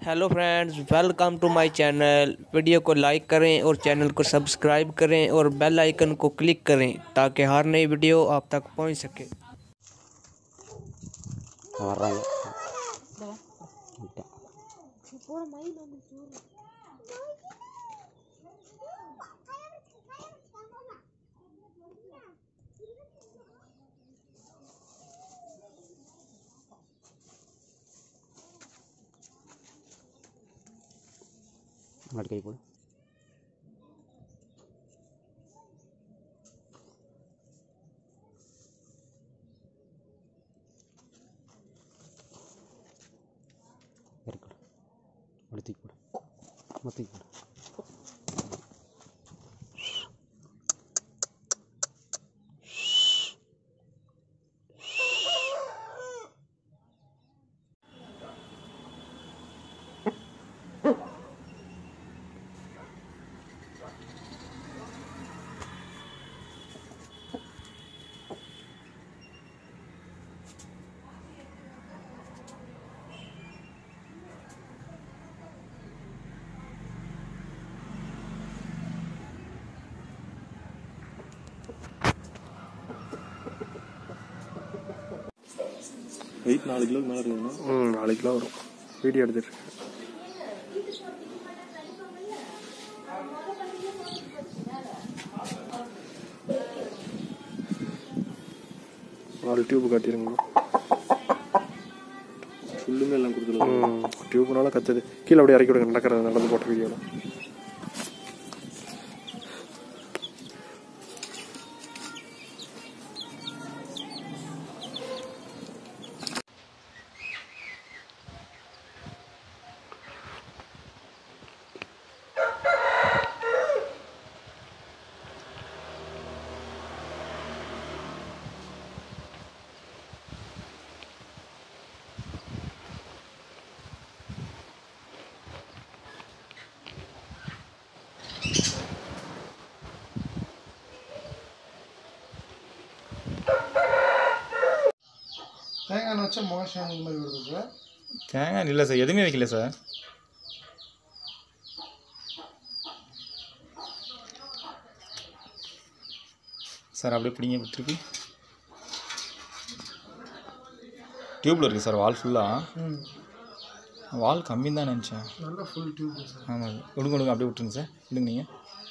hello friends welcome to my channel video को like करें और चैनल को सब्सक्राइब करें और बेल आइकन को क्लिक करें ताकि हर नई वीडियो आप तक पहुंच सके வர்றாங்க மாட்டு கை போடு இருக்கட்டும் அப்படி தூக்கி போடு அப்படி தூக்கி போடு வெயிட் நாலு கிலோக்கு மேலே இருக்குதுண்ணா ம் நாலு கிலோ வரும் வீடியோ எடுத்துட்டு நாலு டியூப் காட்டிடுங்க ஃபுல்லுமே எல்லாம் கொடுத்துருவோம் ம் டியூப்னால கத்துது கீழே அப்படியே இறக்கி விடுங்க நடக்கிற நடந்து போட்ட வீடியோவில் தேங்காய் வச்சா மோஷன் இந்த மாதிரி வருது சார் தேங்காய் இல்லை சார் எதுவுமே வைக்கல சார் சார் அப்படியே பிடிங்க திருப்பி டியூப்பில் இருக்குது சார் வால் ஃபுல்லாக ம் வால் கம்மி தான் நினச்சேன் நல்ல ஃபுல் டியூப் சார் ஆமாம் விடுங்க விடுங்க அப்படியே விட்டுருங்க சார் விடுங்க நீங்கள்